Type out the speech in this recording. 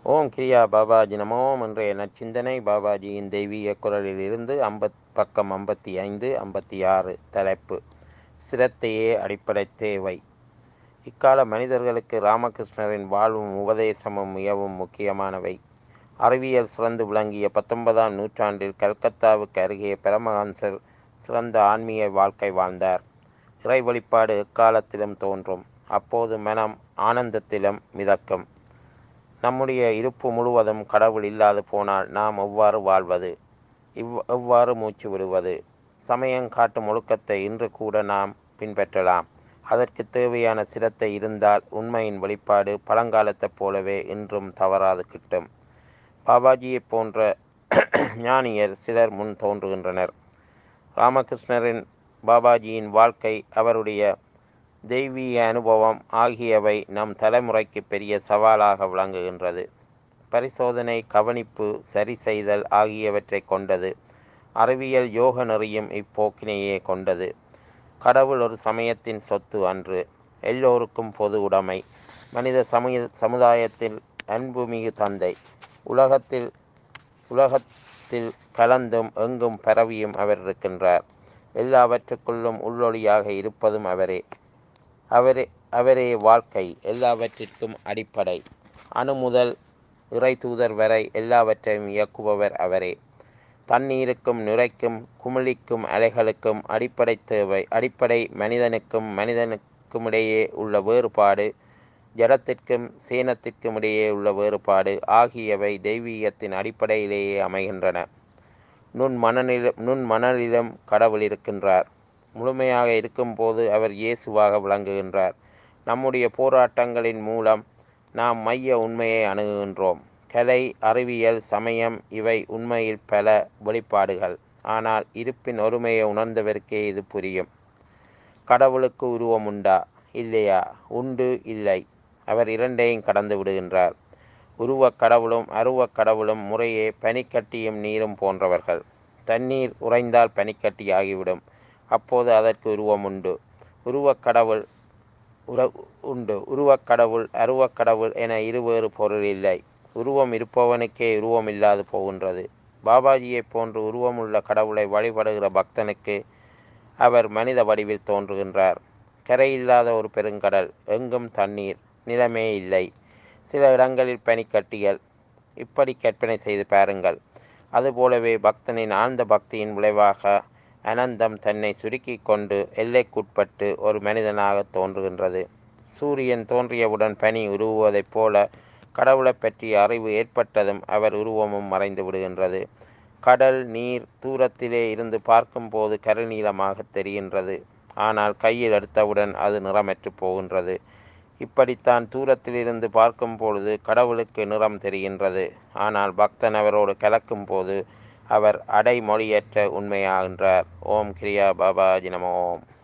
ஓம் கிரியா பாபாஜி நமோம் இன்றைய நற்சிந்தனை பாபாஜியின் தெய்வீக குரலில் இருந்து ஐம்பத் பக்கம் ஐம்பத்தி ஐந்து ஐம்பத்தி ஆறு தலைப்பு சிரத்தையே அடிப்படை தேவை இக்கால மனிதர்களுக்கு ராமகிருஷ்ணரின் வாழ்வும் உபதேசமும் மிகவும் முக்கியமானவை அறிவியல் சிறந்து விளங்கிய பத்தொன்பதாம் நூற்றாண்டில் கல்கத்தாவுக்கு அருகே பரமஹன்சர் சிறந்த ஆன்மீக வாழ்க்கை வாழ்ந்தார் இறை வழிபாடு எக்காலத்திலும் தோன்றும் அப்போது மனம் ஆனந்தத்திலும் மிதக்கும் நம்முடைய இருப்பு முழுவதும் கடவுள் இல்லாது போனால் நாம் எவ்வாறு வாழ்வது இவ் எவ்வாறு மூச்சு விடுவது சமயம் காட்டும் ஒழுக்கத்தை இன்று கூட நாம் பின்பற்றலாம் அதற்கு தேவையான சிரத்தை இருந்தால் உண்மையின் வெளிப்பாடு பழங்காலத்தைப் போலவே இன்றும் தவறாது கிட்டும் பாபாஜியைப் போன்ற ஞானியர் சிலர் முன் தோன்றுகின்றனர் ராமகிருஷ்ணரின் பாபாஜியின் வாழ்க்கை அவருடைய தெய்வீக அனுபவம் ஆகியவை நம் தலைமுறைக்கு பெரிய சவாலாக விளங்குகின்றது பரிசோதனை கவனிப்பு சரி செய்தல் ஆகியவற்றை கொண்டது அறிவியல் யோக நெறியும் இப்போக்கினையே கொண்டது கடவுள் ஒரு சமயத்தின் சொத்து அன்று எல்லோருக்கும் பொது உடைமை மனித சமய சமுதாயத்தில் அன்புமிகு தந்தை உலகத்தில் உலகத்தில் கலந்தும் எங்கும் பரவியும் அவர் இருக்கின்றார் எல்லாவற்றுக்குள்ளும் உள்ளொளியாக இருப்பதும் அவரே அவரே அவரே வாழ்க்கை எல்லாவற்றிற்கும் அடிப்படை அணு முதல் இறை தூதர் வரை எல்லாவற்றையும் இயக்குபவர் அவரே தண்ணீருக்கும் நுரைக்கும் குமிழிக்கும் அலைகளுக்கும் அடிப்படை தேவை அடிப்படை மனிதனுக்கும் மனிதனுக்கும் இடையே உள்ள வேறுபாடு ஜடத்திற்கும் சேனத்திற்கும் இடையே உள்ள வேறுபாடு ஆகியவை தெய்வீகத்தின் அடிப்படையிலேயே அமைகின்றன நுண் மனநில நுண் மணலிலும் கடவுள் இருக்கின்றார் முழுமையாக இருக்கும்போது அவர் இயேசுவாக விளங்குகின்றார் நம்முடைய போராட்டங்களின் மூலம் நாம் மைய உண்மையை அணுகுகின்றோம் கலை அறிவியல் சமயம் இவை உண்மையில் பல வெளிப்பாடுகள் ஆனால் இருப்பின் ஒருமையை உணர்ந்தவருக்கே இது புரியும் கடவுளுக்கு உருவம் உண்டா இல்லையா உண்டு இல்லை அவர் இரண்டையும் கடந்து விடுகின்றார் உருவக் கடவுளும் அருவக் கடவுளும் முறையே பனிக்கட்டியும் நீரும் போன்றவர்கள் தண்ணீர் உறைந்தால் பனிக்கட்டி ஆகிவிடும் அப்போது அதற்கு உருவம் உண்டு உருவக் கடவுள் உற உண்டு உருவக் கடவுள் அருவக் கடவுள் என இருவேறு பொருள் இல்லை உருவம் இருப்பவனுக்கே உருவம் இல்லாது போகின்றது பாபாஜியைப் போன்று உருவமுள்ள கடவுளை வழிபடுகிற பக்தனுக்கு அவர் மனித வடிவில் தோன்றுகின்றார் கரையில்லாத ஒரு பெருங்கடல் எங்கும் தண்ணீர் நிலமே இல்லை சில இடங்களில் பனிக்கட்டிகள் இப்படி கற்பனை செய்து பாருங்கள் அதுபோலவே பக்தனின் ஆழ்ந்த பக்தியின் விளைவாக அனந்தம் தன்னை சுருக்கி கொண்டு எல்லைக்குட்பட்டு ஒரு மனிதனாக தோன்றுகின்றது சூரியன் தோன்றியவுடன் பனி உருவுவதைப் போல கடவுளை பற்றிய அறிவு ஏற்பட்டதும் அவர் உருவமும் மறைந்து விடுகின்றது கடல் நீர் தூரத்திலே இருந்து பார்க்கும்போது கருநீளமாக தெரிகின்றது ஆனால் கையில் எடுத்தவுடன் அது நிறமற்று போகின்றது இப்படித்தான் தூரத்திலிருந்து பார்க்கும் பொழுது கடவுளுக்கு நிறம் தெரிகின்றது ஆனால் பக்தன் அவரோடு கலக்கும் போது அவர் அடைமொழியற்ற உண்மையாகின்றார் ஓம் கிரியா பாபாஜி நம ஓம்